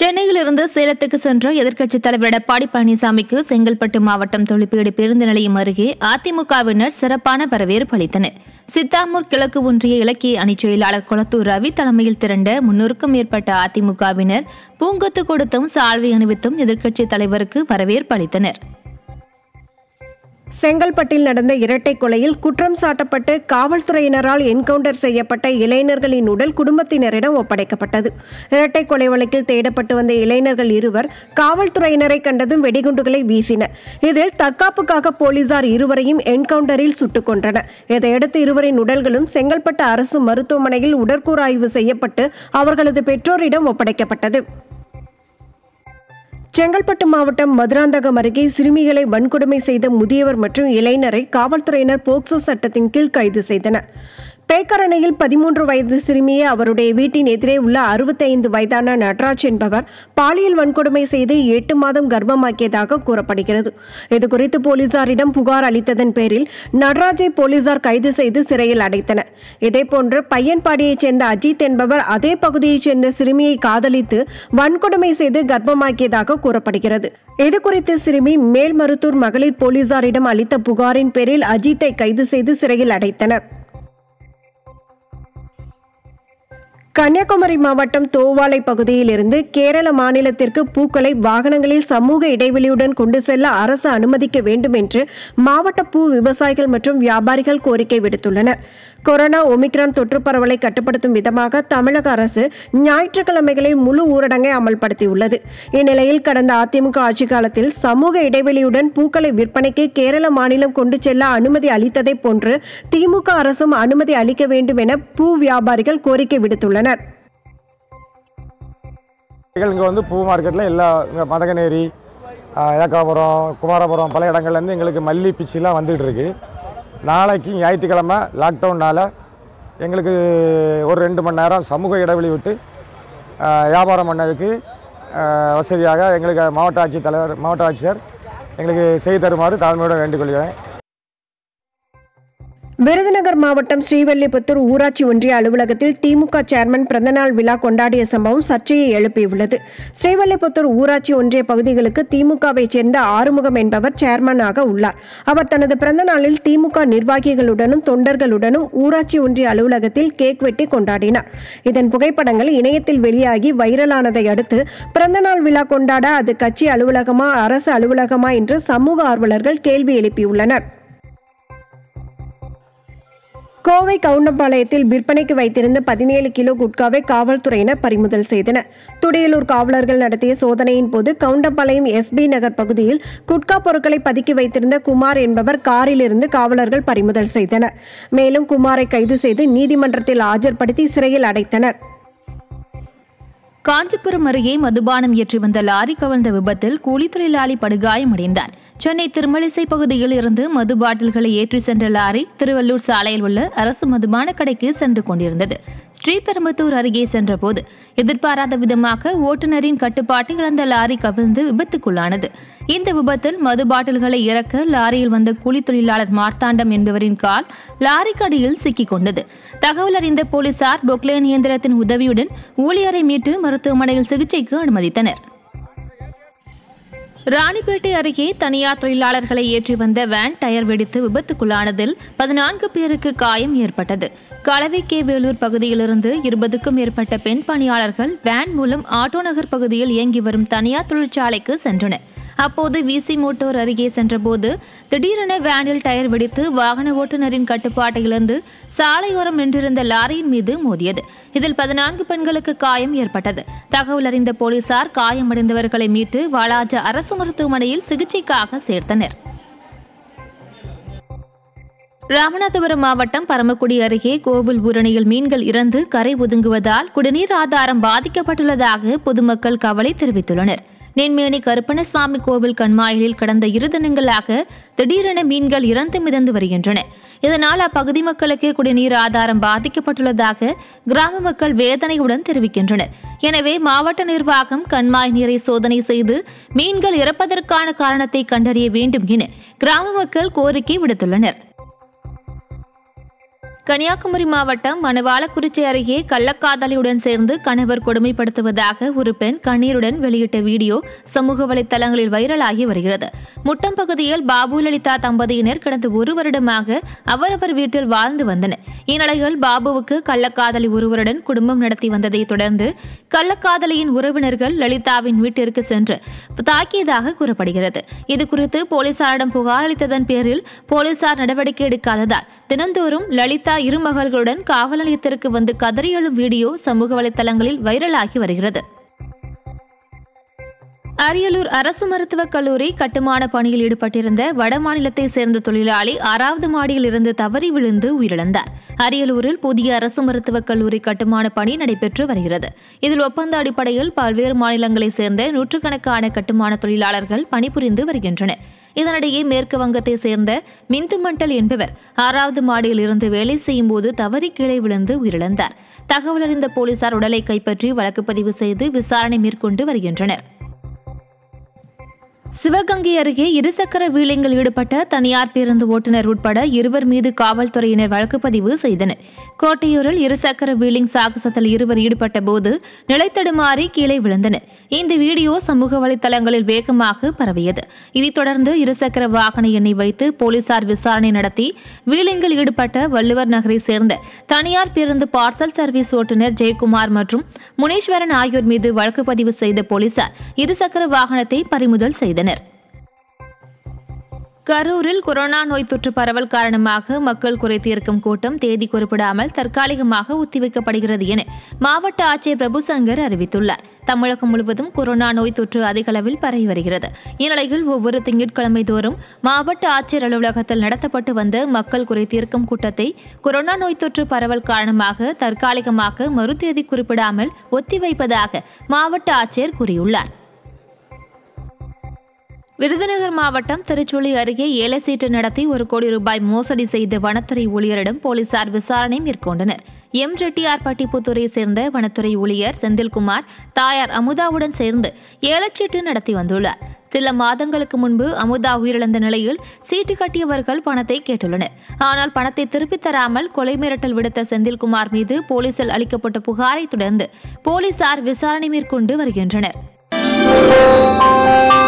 சென்னையிலிருந்து சேலத்துக்கு சென்ற எதிர்க்கட்சித் தலைவர் எடப்பாடி பழனிசாமிக்கு செங்கல்பட்டு மாவட்டம் தொழிற்பேடு பேருந்து நிலையம் அருகே அதிமுகவினர் சிறப்பான வரவேற்பு அளித்தனர் சித்தாமூர் கிழக்கு ஒன்றிய இலக்கிய அணிச் செயலாளர் குளத்தூர் ரவி தலைமையில் திரண்ட முன்னூறுக்கும் மேற்பட்ட அதிமுகவினர் பூங்கொத்து கொடுத்தும் சால்வை அணிவித்தும் எதிர்க்கட்சித் தலைவருக்கு வரவேற்பு அளித்தனர் செங்கல்பட்டில் நடந்த இரட்டை கொலையில் குற்றம் சாட்டப்பட்டு காவல்துறையினரால் என்கவுண்டர் செய்யப்பட்ட இளைஞர்களின் உடல் குடும்பத்தினரிடம் ஒப்படைக்கப்பட்டது இரட்டை கொலை வழக்கில் தேடப்பட்டு வந்த இளைஞர்கள் இருவர் காவல்துறையினரை கண்டதும் வெடிகுண்டுகளை வீசினர் இதில் தற்காப்புக்காக போலீசார் இருவரையும் என்கவுண்டரில் சுட்டுக் கொன்றனர் இதையடுத்து இருவரின் உடல்களும் செங்கல்பட்டு அரசு மருத்துவமனையில் உடற்கூறாய்வு செய்யப்பட்டு அவர்களது பெற்றோரிடம் ஒப்படைக்கப்பட்டது செங்கல்பட்டு மாவட்டம் மதுராந்தகம் அருகே சிறுமிகளை வன்கொடுமை செய்த முதியவர் மற்றும் இளைஞரை காவல்துறையினர் போக்சோ சட்டத்தின் கீழ் கைது செய்தனர் பேக்கரணையில் பதிமூன்று வயது சிறுமியை அவருடைய வீட்டின் எதிரே உள்ள அறுபத்தைந்து வயதான நட்ராஜ் என்பவர் பாலியல் வன்கொடுமை செய்து எட்டு மாதம் கர்ப்பமாக்கியதாக கூறப்படுகிறது இதுகுறித்து போலீசாரிடம் புகார் அளித்ததன் பேரில் நடராஜை போலீசார் கைது செய்து சிறையில் அடைத்தனர் இதேபோன்று பையன்பாடியைச் சேர்ந்த அஜித் என்பவர் அதே பகுதியைச் சேர்ந்த சிறுமியை காதலித்து வன்கொடுமை செய்து கர்ப்பமாக்கியதாக கூறப்படுகிறது இதுகுறித்து சிறுமி மேல்மருத்தூர் மகளிர் போலீசாரிடம் அளித்த புகாரின் பேரில் அஜித்தை கைது செய்து சிறையில் அடைத்தனர் கன்னியாகுமரி மாவட்டம் தோவாளை பகுதியிலிருந்து கேரள மாநிலத்திற்கு பூக்களை வாகனங்களில் சமூக இடைவெளியுடன் கொண்டு செல்ல அரசு அனுமதிக்க வேண்டும் என்று மாவட்ட பூ விவசாயிகள் மற்றும் வியாபாரிகள் கோரிக்கை விடுத்துள்ளனர் கொரோனா ஒமிக்ரான் தொற்று பரவலை கட்டுப்படுத்தும் விதமாக தமிழக அரசு ஞாயிற்றுக்கிழமைகளில் முழு ஊரடங்கை அமல்படுத்தியுள்ளது இந்நிலையில் கடந்த அதிமுக ஆட்சி காலத்தில் சமூக இடைவெளியுடன் பூக்களை விற்பனைக்கு கேரள மாநிலம் கொண்டு செல்ல அனுமதி அளித்ததை போன்று திமுக அரசும் அனுமதி அளிக்க வேண்டும் என பூ வியாபாரிகள் கோரிக்கை விடுத்துள்ளனர் இங்கே வந்து பூ மார்க்கெட்டில் எல்லா இங்கே மதகநேரி ஆஹ், ஏக்காபுரம் குமாரபுரம் பல இடங்கள்லேருந்து எங்களுக்கு மல்லி பிச்சிலாம் வந்துகிட்டு இருக்கு நாளைக்கு ஞாயிற்றுக்கிழமை லாக்டவுனால் எங்களுக்கு ஒரு ரெண்டு மணி நேரம் சமூக இடைவெளி விட்டு ஆஹ், வியாபாரம் பண்ணதுக்கு ஆஹ், வசதியாக எங்களுக்கு மாவட்ட ஆட்சித்தலைவர் மாவட்ட ஆட்சியர் எங்களுக்கு செய்து தருமாறு தாழ்மையுடன் வேண்டிக்கொள்கிறேன் விருதுநகர் மாவட்டம் ஸ்ரீவல்லிபுத்தூர் ஊராட்சி ஒன்றிய அலுவலகத்தில் திமுக சேர்மன் பிறந்தநாள் விழா கொண்டாடிய சம்பவம் சர்ச்சையை எழுப்பியுள்ளது ஸ்ரீவல்லிபுத்தூர் ஊராட்சி ஒன்றிய பகுதிகளுக்கு திமுகவைச் சேர்ந்த ஆறுமுகம் என்பவர் சேர்மனாக உள்ளார் அவர் தனது பிறந்தநாளில் திமுக நிர்வாகிகளுடனும் தொண்டர்களுடனும் ஊராட்சி ஒன்றிய அலுவலகத்தில் கேக் வெட்டி கொண்டாடினார் இதன் புகைப்படங்கள் இணையத்தில் வெளியாகி வைரலானதை அடுத்து பிறந்தநாள் விழா கொண்டாட அது கட்சி அலுவலகமா அரசு அலுவலகமா என்று சமூக ஆர்வலர்கள் கேள்வி எழுப்பியுள்ளனர் கோவை கவுண்டம்பாளையத்தில் விற்பனைக்கு வைத்திருந்த பதினேழு கிலோ குட்காவை காவல்துறையினர் பறிமுதல் செய்தனர் துடியலூர் காவலர்கள் நடத்திய சோதனையின் போது கவுண்டம்பாளையம் எஸ்பி நகர் பகுதியில் குட்கா பொருட்களை பதுக்கி வைத்திருந்த குமார் என்பவர் காரிலிருந்து காவலர்கள் பறிமுதல் செய்தனர் மேலும் குமாரை கைது செய்து நீதிமன்றத்தில் ஆஜர்படுத்தி சிறையில் அடைத்தனர் காஞ்சிபுரம் அருகே மதுபானம் ஏற்றி வந்த லாரி கவிழ்ந்த விபத்தில் கூலி தொழிலாளி படுகாயமடைந்தார் சென்னை திருமலிசை பகுதியில் இருந்து மது பாட்டில்களை ஏற்றி சென்ற லாரி திருவள்ளூர் சாலையில் உள்ள அரசு மதுபான கடைக்கு சென்று கொண்டிருந்தது ஸ்ரீபெரும்புத்தூர் அருகே சென்றபோது எதிர்பாராத விதமாக ஓட்டுநரின் கட்டுப்பாட்டை இழந்த லாரி கவிழ்ந்து விபத்துக்குள்ளானது இந்த விபத்தில் மது பாட்டில்களை இறக்க லாரியில் வந்த கூலி தொழிலாளர் மார்த்தாண்டம் என்பவரின் கால் லாரிக்கு அடியில் சிக்கிக் கொண்டது தகவல் அறிந்த போலீசார் பொக்லேன் இயந்திரத்தின் உதவியுடன் ஊழியரை மீட்டு மருத்துவமனையில் சிகிச்சைக்கு அனுமதித்தனர் ராணிப்பேட்டை அருகே தனியார் தொழிலாளர்களை ஏற்றி வந்த வேன் டயர் வெடித்து விபத்துக்குள்ளானதில் பதினான்கு பேருக்கு காயம் ஏற்பட்டது கலவை கே வேலூர் பகுதியிலிருந்து இருபதுக்கும் மேற்பட்ட பெண் பணியாளர்கள் வேன் மூலம் ஆட்டோ நகர் பகுதியில் இயங்கி வரும் தனியார் தொழிற்சாலைக்கு சென்றனர் அப்போது விசி மோட்டோர் அருகே சென்றபோது திடீரென வேனில் டயர் வெடித்து வாகன ஓட்டுநரின் கட்டுப்பாட்டை இழந்து சாலையோரம் நின்றிருந்த லாரியின் மீது மோதியது இதில் பதினான்கு பெண்களுக்கு காயம் ஏற்பட்டது தகவல் அறிந்த போலீசார் காயமடைந்தவர்களை மீட்டு வாலாஜா அரசு மருத்துவமனையில் சிகிச்சைக்காக சேர்த்தனர் ராமநாதபுரம் மாவட்டம் பரமக்குடி அருகே கோவில் ஊரணியில் மீன்கள் இறந்து கரை ஒதுங்குவதால் குடிநீர் ஆதாரம் பாதிக்கப்பட்டுள்ளதாக பொதுமக்கள் கவலை தெரிவித்துள்ளனர் நென்மேனி கருப்பணசுவாமி கோவில் கண்மாயிலில் கடந்த இரு தினங்களாக திடீரென மீன்கள் இறந்து மிதந்து வருகின்றன இதனால் அப்பகுதி மக்களுக்கு குடிநீர் ஆதாரம் பாதிக்கப்பட்டுள்ளதாக கிராம மக்கள் வேதனையுடன் தெரிவிக்கின்றனர் எனவே மாவட்ட நிர்வாகம் கண்மாய் நீரை சோதனை செய்து மீன்கள் இறப்பதற்கான காரணத்தை கண்டறிய வேண்டும் என கிராம மக்கள் கோரிக்கை விடுத்துள்ளனர் கன்னியாகுமரி மாவட்டம் மணவாளக்குறிச்சி அருகே கள்ளக்காதலியுடன் சேர்ந்து கணவர் கொடுமைப்படுத்துவதாக ஒரு பெண் கண்ணீருடன் வெளியிட்ட வீடியோ சமூக வலைத்தளங்களில் வைரலாகி வருகிறது முட்டம் பகுதியில் பாபு லலிதா தம்பதியினர் கடந்த ஒரு வருடமாக அவரவர் வீட்டில் வாழ்ந்து வந்தனர் இந்நிலையில் பாபுவுக்கு கள்ளக்காதலி ஒருவருடன் குடும்பம் நடத்தி வந்ததை தொடர்ந்து கள்ளக்காதலியின் உறவினர்கள் லலிதாவின் வீட்டிற்கு சென்று தாக்கியதாக கூறப்படுகிறது இதுகுறித்து போலீசாரிடம் புகார் அளித்ததன் பேரில் போலீசார் நடவடிக்கை எடுக்காததால் தினந்தோறும் லலிதா இரு மகள்களுடன் காவல் நிலையத்திற்கு வந்து கதறி எழும் வீடியோ சமூக வலைத்தளங்களில் வைரலாகி வருகிறது அரியலூர் அரசு மருத்துவக் கல்லூரி கட்டுமான பணியில் ஈடுபட்டிருந்த வடமாநிலத்தை சேர்ந்த தொழிலாளி ஆறாவது மாடியில் இருந்து தவறி விழுந்து உயிரிழந்தார் அரியலூரில் புதிய அரசு மருத்துவக் கல்லூரி கட்டுமான பணி நடைபெற்று வருகிறது இதில் ஒப்பந்த அடிப்படையில் பல்வேறு மாநிலங்களைச் சேர்ந்த நூற்றுக்கணக்கான கட்டுமான தொழிலாளர்கள் பணிபுரிந்து வருகின்றனர் இதனிடையே மேற்கு வங்கத்தை சேர்ந்த மிந்து மண்டல் என்பவர் ஆறாவது மாடியில் இருந்து வேலை செய்யும் போது தவறி கீழே விழுந்து உயிரிழந்தார் தகவல் அறிந்த போலீசார் உடலை கைப்பற்றி வழக்கு பதிவு செய்து விசாரணை மேற்கொண்டு வருகின்றனர் சிவகங்கை அருகே இருசக்கர வீலிங்கில் ஈடுபட்ட தனியார் பேருந்து ஓட்டுநர் உட்பட இருவர் மீது காவல்துறையினர் வழக்கு பதிவு செய்தனர் கோட்டையூரில் இருசக்கர வீலிங் சாகசத்தில் இருவர் ஈடுபட்ட போது நிலைத்தடுமாறி கீழே விழுந்தனர் இந்த வீடியோ சமூக வலைதளங்களில் வேகமாக பரவியது இதைத் தொடர்ந்து இருசக்கர வாகன எண்ணை வைத்து போலீசார் விசாரணை நடத்தி வீலிங்கில் ஈடுபட்ட வள்ளுவர் நகரை சேர்ந்த தனியார் பேருந்து பார்சல் சர்வீஸ் ஓட்டுநர் ஜெயக்குமார் மற்றும் முனீஸ்வரன் ஆகியோர் மீது வழக்கு பதிவு செய்த போலீசார் இருசக்கர வாகனத்தை பறிமுதல் செய்தனர் கரூரில் கொரோனா நோய் தொற்று பரவல் காரணமாக மக்கள் குறை தீர்க்கும் கூட்டம் தேதி குறிப்பிடாமல் தற்காலிகமாக ஒத்திவைக்கப்படுகிறது என மாவட்ட ஆட்சியர் பிரபு சங்கர் அறிவித்துள்ளார் தமிழகம் முழுவதும் கொரோனா நோய் தொற்று அதிக அளவில் பரவி வருகிறது இந்நிலையில் ஒவ்வொரு திங்கட்கிழமை தோறும் மாவட்ட ஆட்சியர் அலுவலகத்தில் நடத்தப்பட்டு வந்த மக்கள் குறை தீர்க்கும் கூட்டத்தை கொரோனா நோய் தொற்று பரவல் காரணமாக தற்காலிகமாக மறுதேதி குறிப்பிடாமல் ஒத்திவைப்பதாக மாவட்ட ஆட்சியர் கூறியுள்ளார் விருதுநகர் மாவட்டம் திருச்சுழி அருகே ஏல சீட்டு நடத்தி ஒரு கோடி ரூபாய் மோசடி செய்த வனத்துறை ஊழியரிடம் போலீசார் விசாரணை மேற்கொண்டனர் எம் ரெட்டியார்பட்டிப்புத்துறை சேர்ந்த வனத்துறை ஊழியர் செந்தில்குமார் தாயார் அமுதாவுடன் சேர்ந்து ஏலச்சீட்டு நடத்தி வந்துள்ளார் சில மாதங்களுக்கு முன்பு அமுதா உயிரிழந்த நிலையில் சீட்டு கட்டியவர்கள் பணத்தை கேட்டுள்ளனர் ஆனால் பணத்தை திருப்பித் தராமல் கொலை மிரட்டல் விடுத்த செந்தில்குமார் மீது போலீசில் அளிக்கப்பட்ட புகாரை தொடர்ந்து போலீசார் விசாரணை மேற்கொண்டு வருகின்றனர்